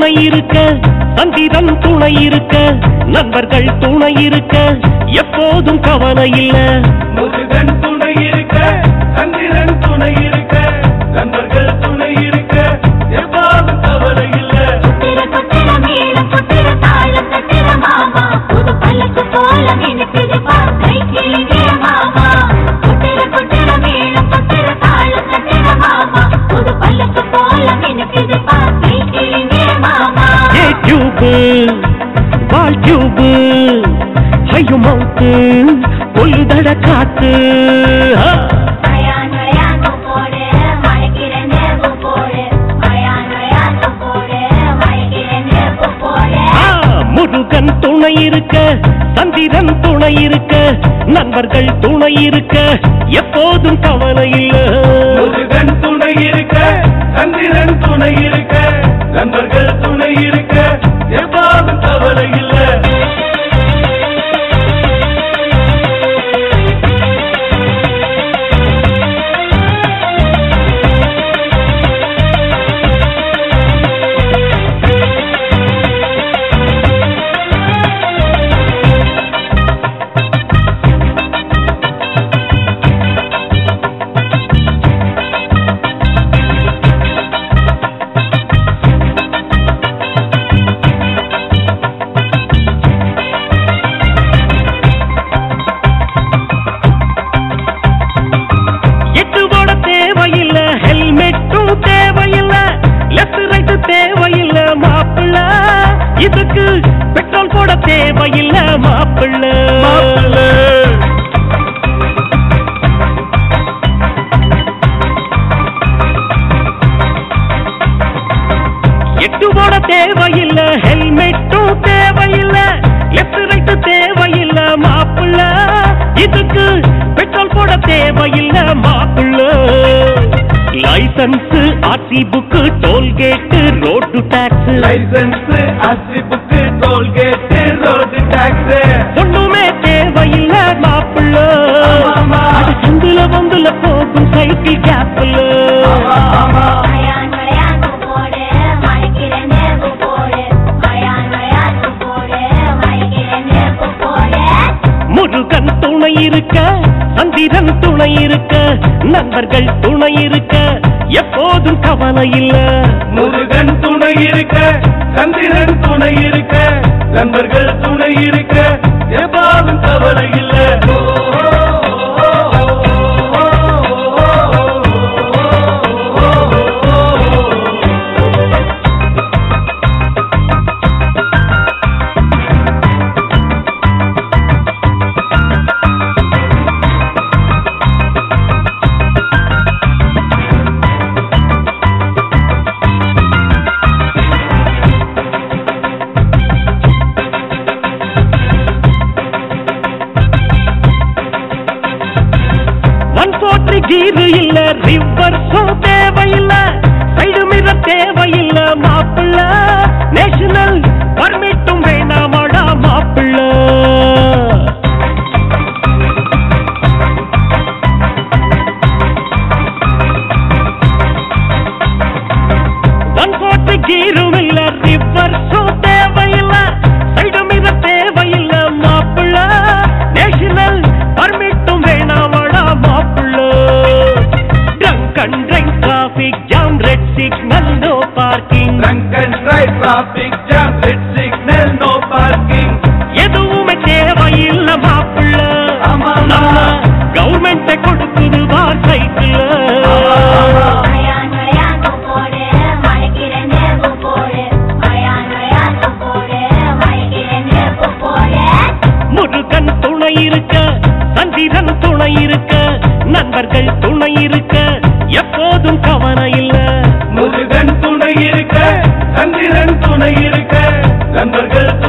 துணை இருக்க சந்திரன் துணை இருக்க நண்பர்கள் துணை இருக்க எப்போதும் கவலை இல்ல முருகன் துணை இருக்க சந்திரன் துணை இருக்க நண்பர்கள் துணை இருக்க எவ்வாறும் கவலை இல்லை குத்திர குத்திர மேளம் குத்திர தாளம் தட்டிர மாமா புது பல்லக்கு போல நினைக்குது பார்க்கை கிளியே மாமா குத்திர குத்திர மேளம் குத்திர தாளம் தட்டிர மாமா புது பல்லக்கு போல நினைக்குது பார்க்கை கிளியே மாமா ஏ டியூபு வால் டியூபு ஐயோ மவுத்து கொல்லுதட காத்து ஆ! மழையான் மழையான் போடு மழைக்கிற நேர்வு போடு மழையான் மழையான் போடு மழைக்கிற நேர்வு போடு ஆ, முருகன் துணை இருக்க சந்திரன் துணை இருக்க நண்பர்கள் துணை இருக்க எப்போதும் கவலை இல்ல முருகன் துணை இருக்க சந்திரன் துணை இருக்க நண்பர்கள் துணை இருக்க எவ்வாறும் கவலை இல்லை எட்டு போட தேவையில்ல ஹெல்மெட்டும் தேவையில்ல லெஃப்ட் ரைட் தேவையில்ல மாப்பிள்ள இதுக்கு பெட்ரோல் போட தேவையில்ல மாப்பிள்ள எட்டு போட தேவையில்ல ஹெல்மெட்டும் தேவையில்ல லெஃப்ட் ரைட் தேவையில்ல மாப்பிள்ள இதுக்கு பெட்ரோல் போட தேவையில்ல மாப்பிள்ள licence RC book tollgate road tax licence RC book tollgate road tax ஒண்ணுமே தேவையில்ல மாப்பிள்ள ஆமா. அது சந்துல பொந்துல போகும் சைக்கிள் கேப்ல மழையான் மழையான் போடு மழைக்கிற நேர்வு போடு மழையான் மழையான் போடு மழைக்கிற நேர்வு போடு முருகன் துணை இருக்க சந்திரன் துணை இருக்க நண்பர்கள் துணை இருக்க எப்போதும் கவலை இல்ல முருகன் துணை இருக்க சந்திரன் துணை இருக்க நண்பர்கள் துணை இருக்க எவ்வாறும் கவலை இல்லை ஒன் போற்றி கீரு இல்ல ரிவர்ஸும் தேவையில்ல சைடு மிரர் தேவையில்ல மாப்பிள்ள நேஷனல் பர்மிட்டும் வேணாமாடா மாப்பிள்ள ஒன் போட்டு கீரும் இல்ல ரிவர்ஸும் தேவையில்ல சைடு மிரர் தேவையில்ல மாப்பிள்ள நேஷனல் பர்மிட்டும் வேணாமாடா மாப்பிள்ள drunk and driving traffic jam red signal no parking Drunk and drive, traffic jam, red signal, no parking. எதுவுமே தேவையில்ல மாப்பிள்ள ஆமா. நம்ம கவர்மெண்ட் கொடுக்குது பார் சைக்கிள் மழையான் மழையான் போடு மழைக்கிற நேர்வு போடு மழையான் மழையான் போடு மழைக்கிற நேர்வு போடு முருகன் துணை இருக்க சந்திரன் துணை இருக்க நண்பர்கள் துணை இருக்க எப்போதும் கவலை இல்ல முருகன் துணை இருக்க சந்திரன் துணை இருக்க நண்பர்கள்